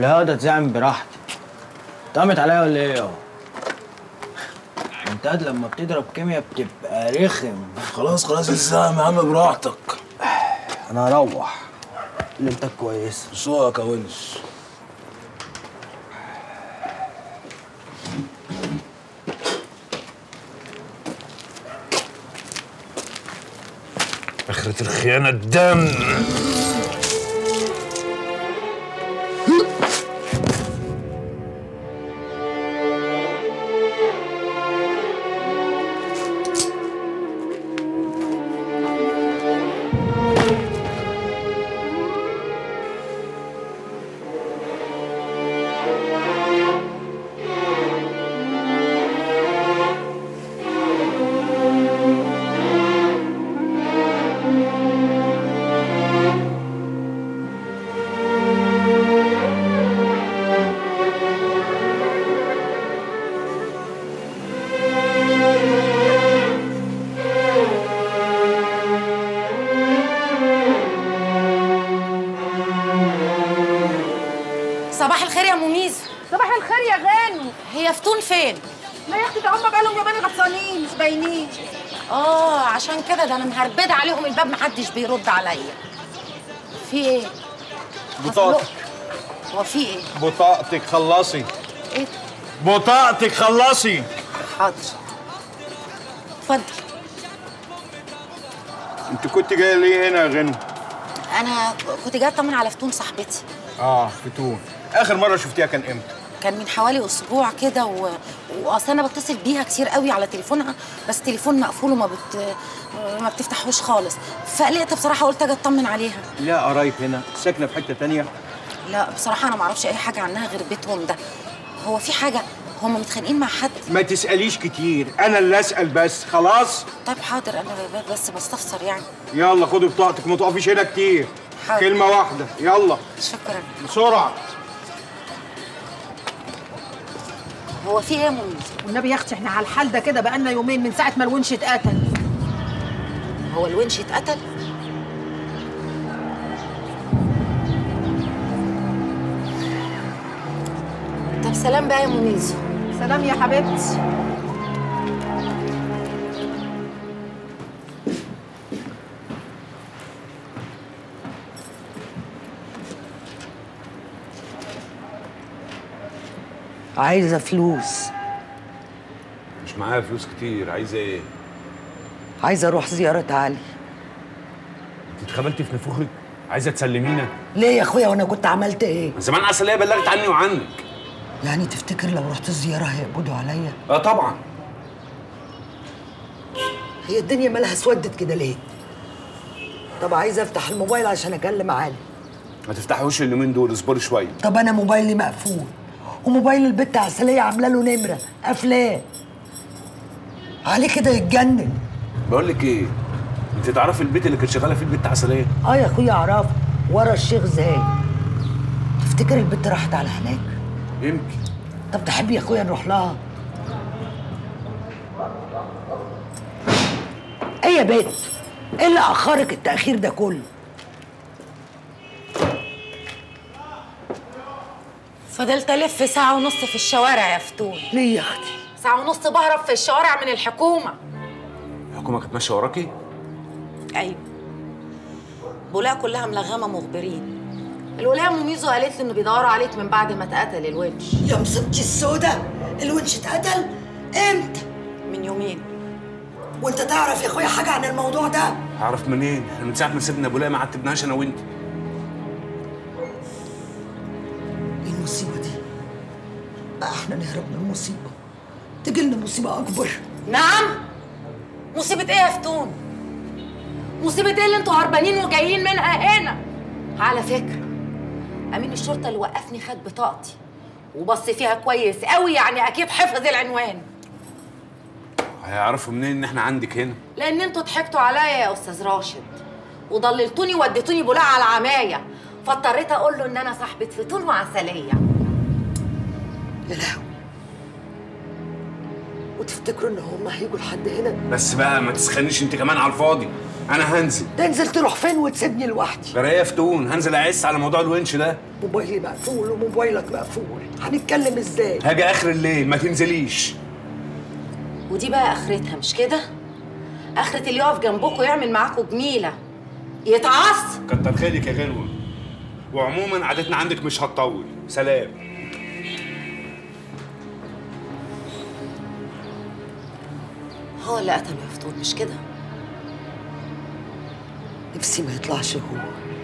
لا ده تزعم براحتك طعمت عليا ولا ايه يا انت قد لما بتضرب كيمياء بتبقى رخم خلاص خلاص الزعم يا عم براحتك انا هروح ليلتك كويس سوقك يا ونس آخرة الخيانة الدم صباح الخير يا مميز صباح الخير يا غانم هي فتون فين لا يا اختي ده هم بقالهم يومين غطسانين مش باينين اه عشان كده ده انا مهربده عليهم الباب محدش بيرد عليا في ايه بطاقتك هو في ايه بطاقتك خلصي ايه بطاقتك خلصي حاضر اتفضل انت كنت جايه ليه هنا يا غنو انا كنت جايه اطمن على فتون صاحبتي اه فتون اخر مره شفتيها كان امتى كان من حوالي اسبوع كده و... واصل انا بتصل بيها كتير قوي على تليفونها بس التليفون مقفول وما بت... ما بتفتحوش خالص فقلقت بصراحه قلت اجي اطمن عليها لا قرايب هنا ساكنه في حته تانية لا بصراحه انا ما اعرفش اي حاجه عنها غير بيتهم ده هو في حاجه هم متخانقين مع حد ما تساليش كتير انا اللي اسال بس خلاص طيب حاضر انا ب- بس بستفسر يعني يلا خدي بطاقتك ما تقفيش هنا كتير حاضر. كلمه واحده يلا شكرا بسرعه هو في ايه يا منير والنبي يا اختي احنا على الحال ده كده بقالنا يومين من ساعه ما الونش اتقتل هو الونش اتقتل طب سلام بقى يا منيزو سلام يا حبيبتي عايزة فلوس مش معايا فلوس كتير عايزه ايه؟ عايزة أروح زيارة علي انت اتخبلتي في نفوخك؟ عايزه تسلمينا؟ ليه يا أخويا وأنا كنت عملت إيه؟ من زمان عسليه بلغت عني وعنك يعني تفتكر لو رحت الزيارة هيقبضوا عليا؟ اه طبعا هي الدنيا مالها اسودت كده ليه؟ طب عايزة أفتح الموبايل عشان أكلم علي ما تفتحوش اليومين دول اصبري شويه طب أنا موبايلي مقفول وموبايل البت عسلية عاملة له نمرة قافلاه عليه كده يتجنن بقول لك ايه؟ انت تعرفي البيت اللي كانت شغاله فيه البت عسليه؟ اه يا اخويا اعرفه ورا الشيخ زايد تفتكر البت راحت على هناك يمكن طب تحب يا اخويا نروح لها ايه يا بنت ايه اللي اخرك التاخير ده كله فضلت الف ساعه ونص في الشوارع يا فتون ليه يا اختي ساعه ونص بهرب في الشوارع من الحكومه الحكومه كانت ماشيه وراكي؟ ايوه بولاق كلها ملغمه مخبرين الولايه مميزو قالت لي انه بيدوروا عليك من بعد ما اتقتل الونش يا مصيبتي السودة الونش اتقتل امتى من يومين وانت تعرف يا اخويا حاجه عن الموضوع ده هعرف منين؟ احنا من ساعه ما سيبنا ابو ما عتبناش انا وانت ايه المصيبه دي بقى احنا نهرب من المصيبه تجيلنا مصيبه اكبر نعم مصيبة ايه يا فتون؟ مصيبة ايه اللي انتوا هربانين وجايين منها هنا؟ على فكرة أمين الشرطة اللي وقفني خد بطاقتي وبص فيها كويس قوي يعني أكيد حفظ العنوان هيعرفوا منين ان احنا عندك هنا؟ لأن انتوا ضحكتوا عليا يا أستاذ راشد وضللتوني وديتوني بولاق على العماية فاضطريت أقول له إن أنا صاحبة فتون وعسلية يا لهوي وتفتكروا ان هم هيجوا لحد هنا بس بقى ما تسخنيش انت كمان على الفاضي انا هنزل تنزل تروح فين وتسيبني لوحدي جرايه يا فتون هنزل اعس على موضوع الونش ده موبايلي مقفول وموبايلك مقفول هنتكلم ازاي هاجي اخر الليل ما تنزليش ودي بقى اخرتها مش كده اخرة اللي يقف جنبكم ويعمل معاكم جميله يتعص كتر خيرك يا غنوه وعموما قعدتنا عندك مش هتطول سلام هو اللي قتله يا فتون مش كده نفسي ما يطلعش هو